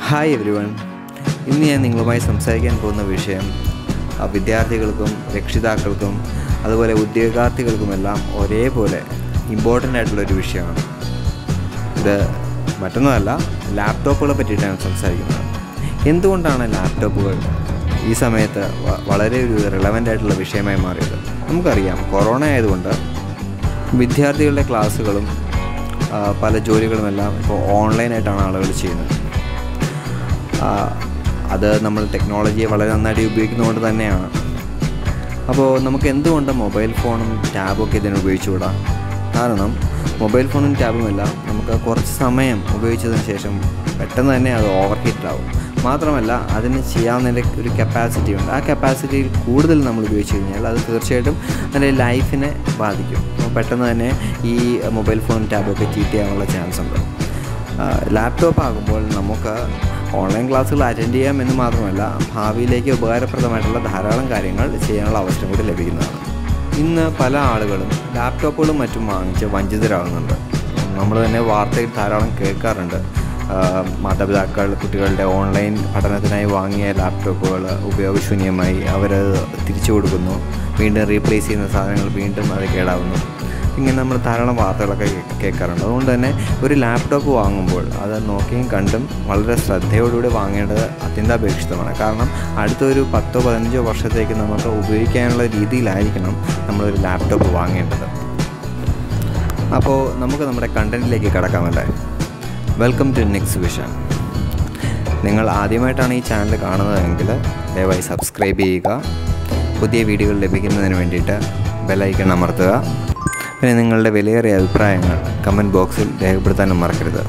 hi every one ഇന്ന് ഞാൻ നിങ്ങളുമായി സംസാരിക്കാൻ പോകുന്ന വിഷയം ആ, വിദ്യാർത്ഥികൾക്കും രക്ഷിതാക്കൾക്കും അതുപോലെ ഉദ്യോഗാർത്ഥികൾക്കുമെല്ലാം ഒരേപോലെ ഇമ്പോർട്ടൻ്റ് ആയിട്ടുള്ള ഒരു വിഷയമാണ് ഇത് മറ്റൊന്നുമല്ല ലാപ്ടോപ്പുകളെ പറ്റിയിട്ടാണ് സംസാരിക്കുന്നത് എന്തുകൊണ്ടാണ് ലാപ്ടോപ്പുകൾ ഈ സമയത്ത് വ- വളരെ ഒരു റിലവൻ്റ് ആയിട്ടുള്ള വിഷയമായി മാറിയത് നമുക്കറിയാം കൊറോണ ആയതുകൊണ്ട് വിദ്യാർത്ഥികളുടെ ക്ലാസ്സുകളും ആ, പല ജോലികളുമെല്ലാം ഇപ്പോൾ ഓൺലൈനായിട്ടാണ് ആളുകൾ ചെയ്യുന്നത് ആ, അത് നമ്മൾ ടെക്നോളജിയെ വളരെ നന്നായിട്ട് ഉപയോഗിക്കുന്നതുകൊണ്ട് തന്നെയാണ് അപ്പോൾ നമുക്ക് എന്തുകൊണ്ട് മൊബൈൽ ഫോണും ടാബും ഒക്കെ ഇതിന് ഉപയോഗിച്ചുകൂടാ കാരണം മൊബൈൽ ഫോണും ടാബുമെല്ലാം നമുക്ക് കുറച്ച് സമയം ഉപയോഗിച്ചതിന് ശേഷം പെട്ടെന്ന് തന്നെ അത് ഓവർ ആവും മാത്രമല്ല അതിന് ചെയ്യാവുന്നതിൻ്റെ ഒരു കപ്പാസിറ്റി ഉണ്ട് ആ കപ്പാസിറ്റിയിൽ കൂടുതൽ നമ്മൾ ഉപയോഗിച്ച് കഴിഞ്ഞാൽ അത് തീർച്ചയായിട്ടും അതിൻ്റെ ലൈഫിനെ ബാധിക്കും അപ്പോൾ പെട്ടെന്ന് തന്നെ ഈ മൊബൈൽ ഫോണും ടാബും ഒക്കെ ചീറ്റ് ചെയ്യാനുള്ള ചാൻസ് ഉണ്ട് ലാപ്ടോപ്പ് ആകുമ്പോൾ നമുക്ക് ഓൺലൈൻ ക്ലാസ്സുകൾ അറ്റൻഡ് ചെയ്യാം എന്ന് മാത്രമല്ല ഭാവിയിലേക്ക് ഉപകാരപ്രദമായിട്ടുള്ള ധാരാളം കാര്യങ്ങൾ ചെയ്യാനുള്ള അവസരം കൂടി ലഭിക്കുന്നതാണ് ഇന്ന് പല ആളുകളും ലാപ്ടോപ്പുകളും മറ്റും വാങ്ങിച്ച് വഞ്ചിതരാകുന്നുണ്ട് നമ്മൾ തന്നെ വാർത്തയിൽ ധാരാളം കേൾക്കാറുണ്ട് ആ, മാതാപിതാക്കൾ കുട്ടികളുടെ ഓൺലൈൻ പഠനത്തിനായി വാങ്ങിയ ലാപ്ടോപ്പുകൾ ഉപയോഗശൂന്യമായി അവരത് തിരിച്ചു കൊടുക്കുന്നു വീണ്ടും റീപ്ലേസ് ചെയ്യുന്ന സാധനങ്ങൾ വീണ്ടും അത് കേടാവുന്നു ഇങ്ങനെ നമ്മൾ ധാരാളം വാർത്തകളൊക്കെ കേ- കേൾക്കാറുണ്ട് അതുകൊണ്ട് തന്നെ ഒരു ലാപ്ടോപ്പ് വാങ്ങുമ്പോൾ അത് നോക്കിയും കണ്ടും വളരെ ശ്രദ്ധയോടുകൂടി വാങ്ങേണ്ടത് അത്യന്താപേക്ഷിതമാണ് കാരണം അടുത്തൊരു പത്തോ പതിനഞ്ചോ വർഷത്തേക്ക് നമുക്ക് ഉപയോഗിക്കാനുള്ള രീതിയിലായിരിക്കണം നമ്മളൊരു ലാപ്ടോപ്പ് വാങ്ങേണ്ടത് അപ്പോൾ നമുക്ക് നമ്മുടെ കണ്ടൻറ്റിലേക്ക് കടക്കാമല്ലേ വെൽക്കം ടു നെക്സ്റ്റ് വിഷൻ നിങ്ങൾ ആദ്യമായിട്ടാണ് ഈ ചാനൽ കാണുന്നതെങ്കിൽ ദയവായി സബ്സ്ക്രൈബ് ചെയ്യുക പുതിയ വീഡിയോകൾ ലഭിക്കുന്നതിന് വേണ്ടിയിട്ട് ബെലൈക്കൺ അമർത്തുക പിന്നെ നിങ്ങളുടെ വിലയേറിയ അഭിപ്രായങ്ങൾ കമൻറ്റ് ബോക്സിൽ രേഖപ്പെടുത്താനും മറക്കരുത്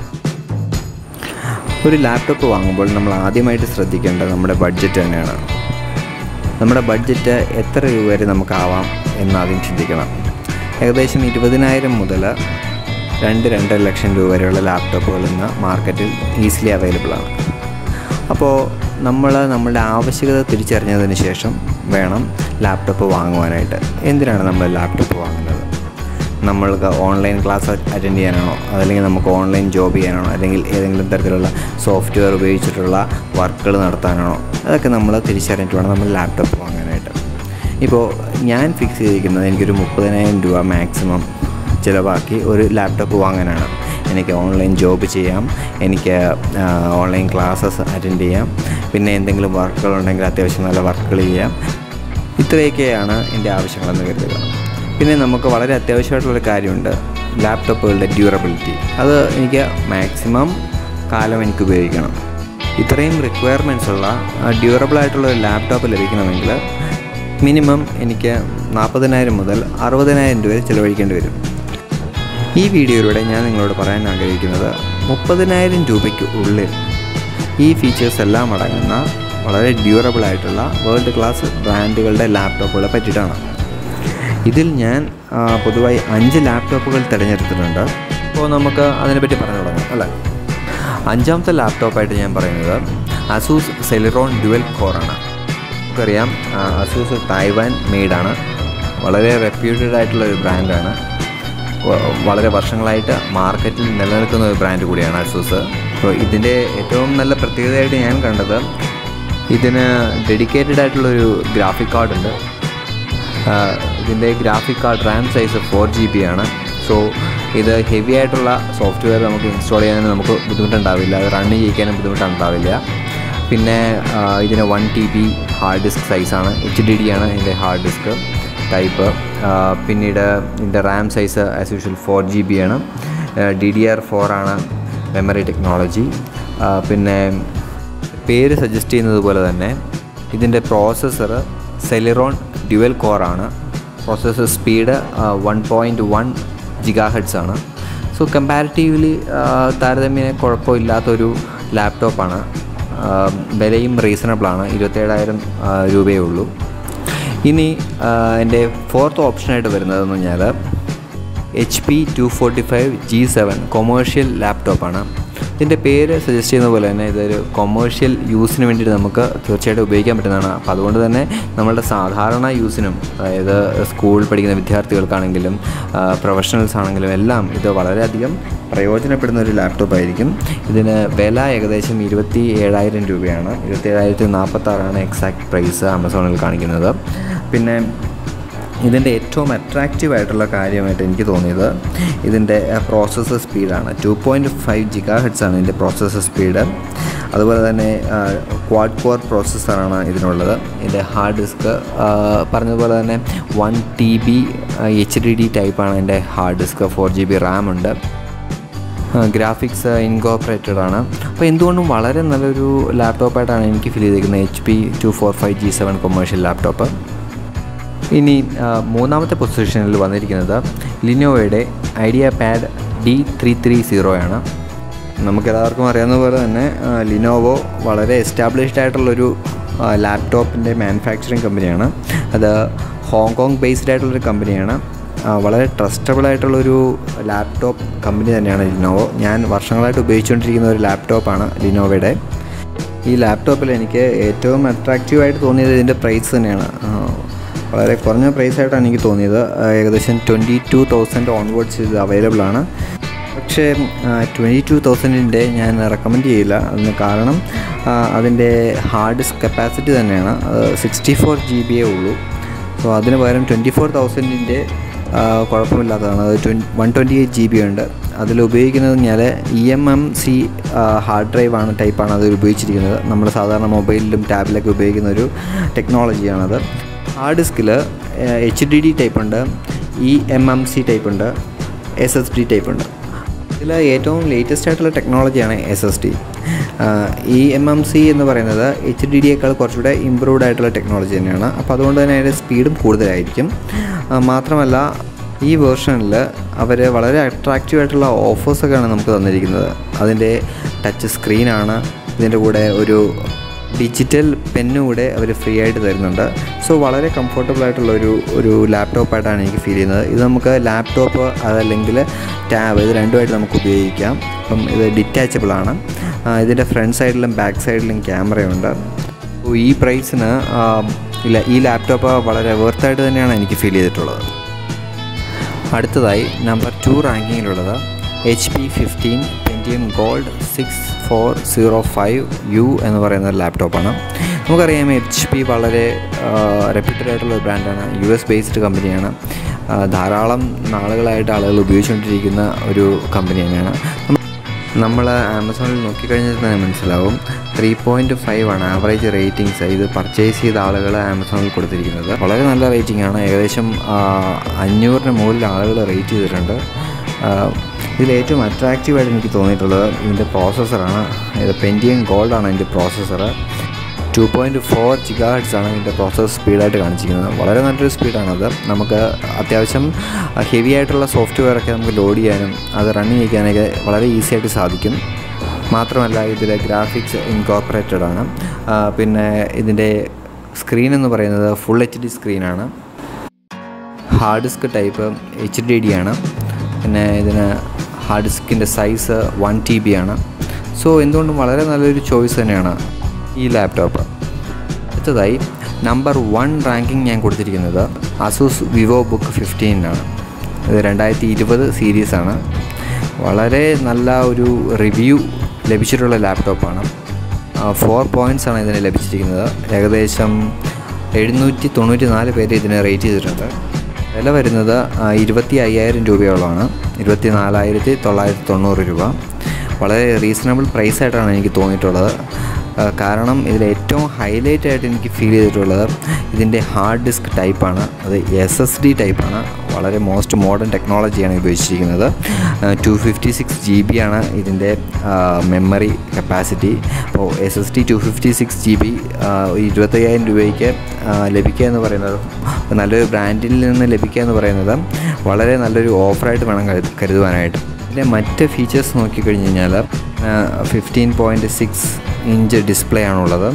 ഒരു ലാപ്ടോപ്പ് വാങ്ങുമ്പോൾ നമ്മൾ ആദ്യമായിട്ട് ശ്രദ്ധിക്കേണ്ടത് നമ്മുടെ ബഡ്ജറ്റ് തന്നെയാണ് നമ്മുടെ ബഡ്ജറ്റ് എത്ര രൂപ വരെ നമുക്കാവാം എന്ന് ആദ്യം ചിന്തിക്കണം ഏകദേശം ഇരുപതിനായിരം മുതൽ രണ്ട് രണ്ടര ലക്ഷം രൂപ വരെയുള്ള ലാപ്ടോപ്പുകൾ ഇന്ന് മാർക്കറ്റിൽ ഈസിലി അവൈലബിൾ ആണ് അപ്പോൾ നമ്മൾ നമ്മളുടെ ആവശ്യകത തിരിച്ചറിഞ്ഞതിന് ശേഷം വേണം ലാപ്ടോപ്പ് വാങ്ങുവാനായിട്ട് എന്തിനാണ് നമ്മൾ ലാപ്ടോപ്പ് വാങ്ങുന്നത് നമ്മൾക്ക് ഓൺലൈൻ ക്ലാസ് അറ്റൻഡ് ചെയ്യാനാണോ അതല്ലെങ്കിൽ നമുക്ക് ഓൺലൈൻ ജോബ് ചെയ്യാനാണോ അല്ലെങ്കിൽ ഏതെങ്കിലും തരത്തിലുള്ള സോഫ്റ്റ്വെയർ ഉപയോഗിച്ചിട്ടുള്ള വർക്കുകൾ നടത്താനാണോ അതൊക്കെ നമ്മൾ തിരിച്ചറിഞ്ഞിട്ട് വേണം നമ്മൾ ലാപ്ടോപ്പ് വാങ്ങാനായിട്ട് ഇപ്പോൾ ഞാൻ ഫിക്സ് ചെയ്തിരിക്കുന്നത് എനിക്കൊരു മുപ്പതിനായിരം രൂപ മാക്സിമം ചിലവാക്കി ഒരു ലാപ്ടോപ്പ് വാങ്ങാനാണ് എനിക്ക് ഓൺലൈൻ ജോബ് ചെയ്യാം എനിക്ക് ഓൺലൈൻ ക്ലാസ്സസ് അറ്റൻഡ് ചെയ്യാം പിന്നെ എന്തെങ്കിലും വർക്കുകളുണ്ടെങ്കിൽ അത്യാവശ്യം നല്ല വർക്കുകൾ ചെയ്യാം ഇത്രയൊക്കെയാണ് എൻ്റെ ആവശ്യങ്ങളെന്ന് കരുതുക പിന്നെ നമുക്ക് വളരെ അത്യാവശ്യമായിട്ടുള്ളൊരു കാര്യമുണ്ട് ലാപ്ടോപ്പുകളുടെ ഡ്യൂറബിലിറ്റി അത് എനിക്ക് മാക്സിമം കാലം എനിക്ക് ഉപയോഗിക്കണം ഇത്രയും റിക്വയർമെൻറ്റ്സ് ഉള്ള ഡ്യൂറബിൾ ആയിട്ടുള്ള ഒരു ലാപ്ടോപ്പ് ലഭിക്കണമെങ്കിൽ മിനിമം എനിക്ക് നാൽപ്പതിനായിരം മുതൽ അറുപതിനായിരം രൂപ വരെ ചിലവഴിക്കേണ്ടി വരും ഈ വീഡിയോയിലൂടെ ഞാൻ നിങ്ങളോട് പറയാൻ ആഗ്രഹിക്കുന്നത് മുപ്പതിനായിരം രൂപയ്ക്ക് ഉള്ളിൽ ഈ ഫീച്ചേഴ്സ് എല്ലാം അടങ്ങുന്ന വളരെ ഡ്യൂറബിൾ ആയിട്ടുള്ള വേൾഡ് ക്ലാസ് ബ്രാൻഡുകളുടെ ലാപ്ടോപ്പുകളെ പറ്റിയിട്ടാണ് ഇതിൽ ഞാൻ ആ, പൊതുവായി അഞ്ച് ലാപ്ടോപ്പുകൾ തിരഞ്ഞെടുത്തിട്ടുണ്ട് അപ്പോൾ നമുക്ക് അതിനെപ്പറ്റി പറഞ്ഞു തുടങ്ങാം അല്ലേ അഞ്ചാമത്തെ ലാപ്ടോപ്പായിട്ട് ഞാൻ പറയുന്നത് അസൂസ് സെലിറോൺ ഡുവൽ കോറാണ് നമുക്കറിയാം ആ, അസൂസ് തായ്വാൻ മെയ്ഡാണ് വളരെ റെപ്യൂട്ടഡ് ആയിട്ടുള്ള ഒരു ബ്രാൻഡാണ് വ- വളരെ വർഷങ്ങളായിട്ട് മാർക്കറ്റിൽ നിലനിൽക്കുന്ന ഒരു ബ്രാൻഡ് കൂടിയാണ് അസൂസ് അപ്പോൾ ഇതിൻ്റെ ഏറ്റവും നല്ല പ്രത്യേകതയായിട്ട് ഞാൻ കണ്ടത് ഇതിന് ഡെഡിക്കേറ്റഡ് ആയിട്ടുള്ളൊരു ഗ്രാഫിക് കാർഡ് ഉണ്ട് ആഹ് ഇതിൻ്റെ graphic card RAM size four G B ആണ് സോ ഇത് ഹെവി ആയിട്ടുള്ള സോഫ്റ്റ്വെയർ നമുക്ക് ഇൻസ്റ്റാൾ ചെയ്യാനും നമുക്ക് ബുദ്ധിമുട്ടുണ്ടാവില്ല അത് റൺ ചെയ്യിക്കാനും ബുദ്ധിമുട്ടുണ്ടാവില്ല പിന്നെ ആഹ് ഇതിന് one T B hard disk സൈസാണ് എച്ച് ഡി ഡി ആണ് ഇതിൻ്റെ ഹാർഡ് ഡിസ്ക് ടൈപ്പ് പിന്നീട് ഇതിൻ്റെ RAM size as usual four G B ആണ് ഡി ഡി ആർ ഫോർ ആണ് മെമ്മറി ടെക്നോളജി പിന്നെ പേര് സജസ്റ്റ് ചെയ്യുന്നത് പോലെ തന്നെ ഇതിൻ്റെ പ്രോസസ്സർ സെലിറോൺ ഡ്യുവൽ കോറാണ് processor speed one point one giga hertz ആണ് സോ കമ്പാരിറ്റീവ്ലി താരതമ്യേന കുഴപ്പമില്ലാത്തൊരു ലാപ്ടോപ്പാണ് വിലയും റീസണബിളാണ് ഇരുപത്തേഴായിരം രൂപയേ ഉള്ളൂ ഇനി ആ, എൻ്റെ ഫോർത്ത് ഓപ്ഷനായിട്ട് വരുന്നതെന്ന് പറഞ്ഞാൽ H P two forty five G seven commercial ലാപ്ടോപ്പാണ് ഇതിൻ്റെ പേര് സജസ്റ്റ് ചെയ്യുന്ന പോലെ തന്നെ ഇതൊരു കൊമേഴ്ഷ്യൽ യൂസിന് വേണ്ടിയിട്ട് നമുക്ക് തീർച്ചയായിട്ടും ഉപയോഗിക്കാൻ പറ്റുന്നതാണ് അപ്പോൾ അതുകൊണ്ട് തന്നെ നമ്മളുടെ സാധാരണ യൂസിനും അതായത് സ്കൂൾ പഠിക്കുന്ന വിദ്യാർത്ഥികൾക്കാണെങ്കിലും പ്രൊഫഷണൽസ് ആണെങ്കിലും എല്ലാം ഇത് വളരെയധികം പ്രയോജനപ്പെടുന്ന ഒരു ലാപ്ടോപ്പ് ആയിരിക്കും ഇതിന് വില ഏകദേശം ഇരുപത്തി ഏഴായിരം രൂപയാണ് ഇരുപത്തി ഏഴായിരത്തി നാൽപ്പത്താറാണ് എക്സാക്ട് പ്രൈസ് ആമസോണിൽ കാണിക്കുന്നത് പിന്നെ ഇതിൻ്റെ ഏറ്റവും അട്രാക്റ്റീവ് ആയിട്ടുള്ള കാര്യമായിട്ട് എനിക്ക് തോന്നിയത് ഇതിൻ്റെ പ്രോസസ്സർ സ്പീഡാണ് two point five giga hertz ആണ് ഇതിൻ്റെ പ്രോസസ്സർ സ്പീഡ് അതുപോലെ തന്നെ ക്വാഡ് കോർ പ്രോസസ്സറാണ് ഇതിനുള്ളത് ഇതിൻ്റെ ഹാർഡ് ഡിസ്ക് പറഞ്ഞതുപോലെ തന്നെ one T B H D D ടൈപ്പാണ് എൻ്റെ hard disk four G B RAM ഉണ്ട് ഗ്രാഫിക്സ് ഇൻകോപ്പറേറ്റഡ് ആണ് അപ്പോൾ എന്തുകൊണ്ടും വളരെ നല്ലൊരു ലാപ്ടോപ്പായിട്ടാണ് എനിക്ക് ഫീൽ ചെയ്തിരിക്കുന്നത് H P two four five G seven commercial laptop ഇനി ആ, മൂന്നാമത്തെ പൊസിഷനിൽ വന്നിരിക്കുന്നത് ലിനോവയുടെ IdeaPad D three three സീറോയാണ് നമുക്കെല്ലാവർക്കും അറിയാവുന്ന പോലെ തന്നെ ആ, ലിനോവോ വളരെ എസ്റ്റാബ്ലിഷ്ഡ് ആയിട്ടുള്ളൊരു ആ, ലാപ്ടോപ്പിൻ്റെ മാനുഫാക്ചറിങ് കമ്പനിയാണ് അത് ഹോങ്കോങ് ബേസ്ഡ് ആയിട്ടുള്ളൊരു കമ്പനിയാണ് ആ, വളരെ ട്രസ്റ്റബിൾ ആയിട്ടുള്ളൊരു ലാപ്ടോപ്പ് കമ്പനി തന്നെയാണ് ലിനോവോ ഞാൻ വർഷങ്ങളായിട്ട് ഉപയോഗിച്ചുകൊണ്ടിരിക്കുന്ന ഒരു ലാപ്ടോപ്പാണ് ലിനോവയുടെ ഈ ലാപ്ടോപ്പിൽ എനിക്ക് ഏറ്റവും അട്രാക്റ്റീവ് ആയിട്ട് തോന്നിയത് ഇതിൻ്റെ പ്രൈസ് തന്നെയാണ് ആ, വളരെ കുറഞ്ഞ പ്രൈസായിട്ടാണ് എനിക്ക് തോന്നിയത് ആ, ഏകദേശം ട്വൻറ്റി ടു തൗസൻഡ് ഓൺവേർഡ്സ് ഇത് അവൈലബിൾ ആണ് പക്ഷേ ട്വൻറ്റി ടു തൗസൻഡിൻ്റെ ഞാൻ റെക്കമെൻഡ് ചെയ്യില്ല അതിന് കാരണം ആ, അതിൻ്റെ ഹാർഡ് ഡിസ്ക് കപ്പാസിറ്റി തന്നെയാണ് സിക്സ്റ്റി ഫോർ ജി ബിയേ ഉള്ളൂ സോ അതിന് പകരം ട്വൻറ്റി ഫോർ തൗസൻഡിൻ്റെ കുഴപ്പമില്ലാത്തതാണ് അത് ട്വൻ one twenty eight G B ഉണ്ട് അതിൽ ഉപയോഗിക്കുന്നത് പറഞ്ഞാൽ E M M C hard drive ആണ് ടൈപ്പാണ് അതിൽ ഉപയോഗിച്ചിരിക്കുന്നത് നമ്മൾ സാധാരണ മൊബൈലിലും ടാബിലൊക്കെ ഉപയോഗിക്കുന്ന ഒരു ടെക്നോളജിയാണത് ഹാർഡ് ഡിസ്കിൽ എച്ച് ഡി ഡി ടൈപ്പ് ഉണ്ട് E M M C type ഉണ്ട് എസ് എസ് ഡി ടൈപ്പ് ഉണ്ട് ഇതിൽ ഏറ്റവും ലേറ്റസ്റ്റ് ആയിട്ടുള്ള ടെക്നോളജിയാണ് S S D E M M C എന്ന് പറയുന്നത് എച്ച് ഡി ഡിയേക്കാൾ കുറച്ചുകൂടെ ഇമ്പ്രൂവ്ഡ് ആയിട്ടുള്ള ടെക്നോളജി തന്നെയാണ് അപ്പോൾ അതുകൊണ്ട് തന്നെ അതിൻ്റെ സ്പീഡും കൂടുതലായിരിക്കും ആ, മാത്രമല്ല ഈ വേർഷനിൽ അവർ വളരെ അട്രാക്റ്റീവ് ആയിട്ടുള്ള ഓഫേഴ്സൊക്കെയാണ് നമുക്ക് തന്നിരിക്കുന്നത് അതിൻ്റെ ടച്ച് സ്ക്രീനാണ് ഇതിൻ്റെ കൂടെ ഒരു ഡിജിറ്റൽ പെന്നും കൂടെ അവർ ഫ്രീ ആയിട്ട് തരുന്നുണ്ട് സോ വളരെ കംഫർട്ടബിൾ ആയിട്ടുള്ള ഒരു ഒരു ലാപ്ടോപ്പായിട്ടാണ് എനിക്ക് ഫീൽ ചെയ്യുന്നത് ഇത് നമുക്ക് ലാപ്ടോപ്പ് അതല്ലെങ്കിൽ ടാബ് ഇത് രണ്ടുമായിട്ട് നമുക്ക് ഉപയോഗിക്കാം അപ്പം ഇത് ഡിറ്റാച്ചബിൾ ആണ് ആ, ഇതിൻ്റെ ഫ്രണ്ട് സൈഡിലും ബാക്ക് സൈഡിലും ക്യാമറയുണ്ട് അപ്പോൾ ഈ പ്രൈസിന് ആ, ഇല്ല ഈ ലാപ്ടോപ്പ് വളരെ വെർത്തായിട്ട് തന്നെയാണ് എനിക്ക് ഫീൽ ചെയ്തിട്ടുള്ളത് അടുത്തതായി നമ്പർ ടു റാങ്കിങ്ങിലുള്ളത് H P fifteen Pentium gold six four zero five U എന്ന് പറയുന്ന ഒരു ലാപ്ടോപ്പാണ് നമുക്കറിയാം എച്ച് പി വളരെ റെപ്യൂട്ടഡ് ആയിട്ടുള്ള ഒരു ബ്രാൻഡാണ് യു എസ് ബേസ്ഡ് കമ്പനിയാണ് ആ, ധാരാളം നാളുകളായിട്ട് ആളുകൾ ഉപയോഗിച്ചുകൊണ്ടിരിക്കുന്ന ഒരു കമ്പനി തന്നെയാണ് നമ്മൾ ആമസോണിൽ നോക്കിക്കഴിഞ്ഞാൽ തന്നെ മനസ്സിലാവും ത്രീ പോയിൻറ്റ് ഫൈവ് ആണ് ആവറേജ് റേറ്റിംഗ്സ് ഇത് പർച്ചേസ് ചെയ്ത ആളുകൾ ആമസോണിൽ കൊടുത്തിരിക്കുന്നത് വളരെ നല്ല റേറ്റിംഗ് ആണ് ഏകദേശം ആ, അഞ്ഞൂറിന് മുകളിൽ ആളുകൾ റേറ്റ് ചെയ്തിട്ടുണ്ട് ആ, ഇതിൽ ഏറ്റവും അട്രാക്റ്റീവായിട്ട് എനിക്ക് തോന്നിയിട്ടുള്ളത് ഇതിൻ്റെ പ്രോസസ്സറാണ് ഇത് പെൻറ്റിയം ഗോൾഡാണ് ഇതിൻ്റെ processor two point four giga hertz ആണ് ഇതിൻ്റെ പ്രോസസ്സർ സ്പീഡായിട്ട് കാണിച്ചിരിക്കുന്നത് വളരെ നല്ലൊരു സ്പീഡാണത് നമുക്ക് അത്യാവശ്യം ഹെവി ആയിട്ടുള്ള സോഫ്റ്റ്വെയർ ഒക്കെ നമുക്ക് ലോഡ് ചെയ്യാനും അത് റൺ ചെയ്യിക്കാനൊക്കെ വളരെ ഈസി ആയിട്ട് സാധിക്കും മാത്രമല്ല ഇതിൽ ഗ്രാഫിക്സ് ഇൻകോപ്പറേറ്റഡ് ആണ് ആ, പിന്നെ ഇതിൻ്റെ സ്ക്രീൻ എന്ന് പറയുന്നത് ഫുൾ എച്ച് ഡി സ്ക്രീനാണ് hard disk type H D D ആണ് പിന്നെ ഇതിന് ഹാർഡ് ഡിസ്കിൻ്റെ സൈസ് വൺ ടി ബി ആണ് സോ എന്തുകൊണ്ടും വളരെ നല്ലൊരു ചോയ്സ് തന്നെയാണ് ഈ ലാപ്ടോപ്പ് അടുത്തതായി നമ്പർ വൺ റാങ്കിങ് ഞാൻ കൊടുത്തിരിക്കുന്നത് അസൂസ് വിവോ ബുക്ക് ഫിഫ്റ്റീനാണ് ഇത് രണ്ടായിരത്തി ഇരുപത് സീരീസാണ് വളരെ നല്ല ഒരു റിവ്യൂ ലഭിച്ചിട്ടുള്ള ലാപ്ടോപ്പാണ് ഫോർ പോയിൻറ്റ്സ് ആണ് ഇതിന് ലഭിച്ചിരിക്കുന്നത് ഏകദേശം എഴുന്നൂറ്റി തൊണ്ണൂറ്റി നാല് പേര് ഇതിനെ റേറ്റ് ചെയ്തിട്ടുണ്ട് വില വരുന്നത് ആ, ഇരുപത്തി അയ്യായിരം രൂപയോളമാണ് ഇരുപത്തി നാലായിരത്തി തൊള്ളായിരത്തി തൊണ്ണൂറ് രൂപ വളരെ റീസണബിൾ പ്രൈസായിട്ടാണ് എനിക്ക് തോന്നിയിട്ടുള്ളത് ആ, കാരണം ഇതിൽ ഏറ്റവും ഹൈലൈറ്റ് ആയിട്ട് എനിക്ക് ഫീൽ ചെയ്തിട്ടുള്ളത് ഇതിൻ്റെ ഹാർഡ് ഡിസ്ക് ടൈപ്പാണ് അത് എസ് എസ് ഡി ടൈപ്പാണ് വളരെ മോസ്റ്റ് മോഡേൺ ടെക്നോളജിയാണ് ഉപയോഗിച്ചിരിക്കുന്നത് two fifty six G B ആണ് ഇതിൻ്റെ മെമ്മറി കപ്പാസിറ്റി അപ്പോൾ S S D two fifty six G B ഇരുപത്തയ്യായിരം രൂപയ്ക്ക് ആ, ലഭിക്കുക എന്ന് പറയുന്നത് നല്ലൊരു ബ്രാൻഡിൽ നിന്ന് ലഭിക്കുക എന്ന് പറയുന്നത് വളരെ നല്ലൊരു ഓഫറായിട്ട് വേണം കരു- കരുതുവാനായിട്ട് ഇതിൻ്റെ മറ്റ് ഫീച്ചേഴ്സ് നോക്കിക്കഴിഞ്ഞ് കഴിഞ്ഞാൽ fifteen point six inch display ആണുള്ളത്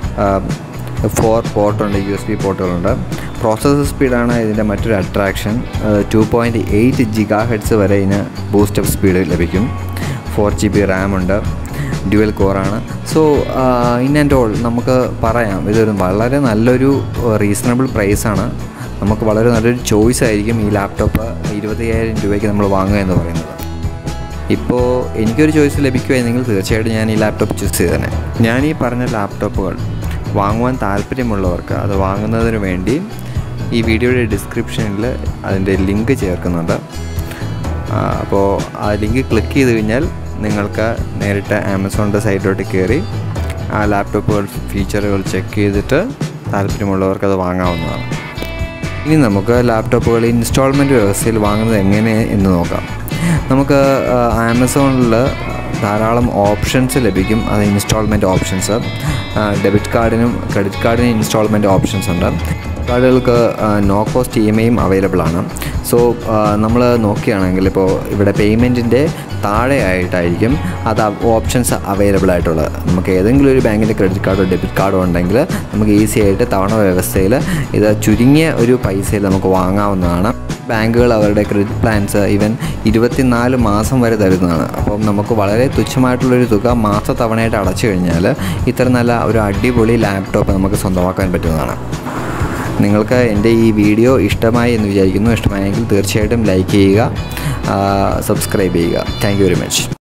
ഫോർ പോർട്ടുണ്ട് യു എസ് ബി പോർട്ടുകളുണ്ട് പ്രോസസ്സർ സ്പീഡാണ് ഇതിൻ്റെ മറ്റൊരു attraction two point eight giga hertz വരെ ഇതിന് ബൂസ്റ്റപ്പ് സ്പീഡ് ലഭിക്കും ഫോർ ജി ബി റാം ഉണ്ട് ഡ്യുവൽ കോറാണ് സോ ഇൻ ആൻഡ് ഓൾ നമുക്ക് പറയാം ഇതൊരു വളരെ നല്ലൊരു റീസണബിൾ പ്രൈസാണ് നമുക്ക് വളരെ നല്ലൊരു ചോയ്സ് ആയിരിക്കും ഈ ലാപ്ടോപ്പ് ഇരുപത്തയ്യായിരം രൂപയ്ക്ക് നമ്മൾ വാങ്ങുക എന്ന് പറയുന്നത് ഇപ്പോൾ എനിക്കൊരു ചോയ്സ് ലഭിക്കുമായിരുന്നെങ്കിൽ തീർച്ചയായിട്ടും ഞാൻ ഈ ലാപ്ടോപ്പ് ചൂസ് ചെയ്തേനെ ഞാൻ ഈ പറഞ്ഞ ലാപ്ടോപ്പുകൾ വാങ്ങുവാൻ താല്പര്യമുള്ളവർക്ക് അത് വാങ്ങുന്നതിന് വേണ്ടി ഈ വീഡിയോയുടെ ഡിസ്ക്രിപ്ഷനിൽ അതിൻ്റെ ലിങ്ക് ചേർക്കുന്നുണ്ട് ആ, അപ്പോൾ ആ ലിങ്ക് ക്ലിക്ക് ചെയ്ത് കഴിഞ്ഞാൽ നിങ്ങൾക്ക് നേരിട്ട് ആമസോണിൻ്റെ സൈറ്റിലോട്ട് കയറി ആ ലാപ്ടോപ്പുകൾ ഫീച്ചറുകൾ ചെക്ക് ചെയ്തിട്ട് താല്പര്യമുള്ളവർക്ക് അത് വാങ്ങാവുന്നതാണ് ഇനി നമുക്ക് ലാപ്ടോപ്പുകൾ ഇൻസ്റ്റാൾമെൻറ്റ് വ്യവസ്ഥയിൽ വാങ്ങുന്നത് എങ്ങനെ എന്ന് നോക്കാം നമുക്ക് ആമസോണിൽ ധാരാളം ഓപ്ഷൻസ് ലഭിക്കും അത് ഇൻസ്റ്റാൾമെൻറ്റ് ഓപ്ഷൻസ് ഡെബിറ്റ് കാർഡിനും ക്രെഡിറ്റ് കാർഡിനും ഇൻസ്റ്റാൾമെൻറ്റ് ഓപ്ഷൻസ് ഉണ്ട് കാർഡുകൾക്ക് നോ കോസ്റ്റ് ഇ എം ഐയും അവൈലബിൾ ആണ് സോ നമ്മൾ നോക്കുകയാണെങ്കിൽ ഇപ്പോൾ ഇവിടെ പേയ്മെൻറ്റിൻ്റെ താഴെയായിട്ടായിരിക്കും അത് ഓപ്ഷൻസ് അവൈലബിൾ ആയിട്ടുള്ളത് നമുക്ക് ഏതെങ്കിലും ഒരു ബാങ്കിൻ്റെ ക്രെഡിറ്റ് കാർഡോ ഡെബിറ്റ് കാർഡോ ഉണ്ടെങ്കിൽ നമുക്ക് ഈസി ആയിട്ട് തവണ വ്യവസ്ഥയിൽ ഇത് ചുരുങ്ങിയ ഒരു പൈസയിൽ നമുക്ക് വാങ്ങാവുന്നതാണ് ബാങ്കുകൾ അവരുടെ ക്രെഡിറ്റ് പ്ലാൻസ് ഈവൻ ഇരുപത്തിനാല് മാസം വരെ തരുന്നതാണ് അപ്പം നമുക്ക് വളരെ തുച്ഛമായിട്ടുള്ളൊരു തുക മാസ തവണയായിട്ട് അടച്ചു കഴിഞ്ഞാൽ ഇത്ര നല്ല ഒരു അടിപൊളി ലാപ്ടോപ്പ് നമുക്ക് സ്വന്തമാക്കാൻ പറ്റുന്നതാണ് നിങ്ങൾക്ക് എൻ്റെ ഈ വീഡിയോ ഇഷ്ടമായി എന്ന് വിചാരിക്കുന്നു ഇഷ്ടമായെങ്കിൽ തീർച്ചയായിട്ടും ലൈക്ക് ചെയ്യുക സബ്സ്ക്രൈബ് ചെയ്യുക താങ്ക് യു വെരി മച്ച്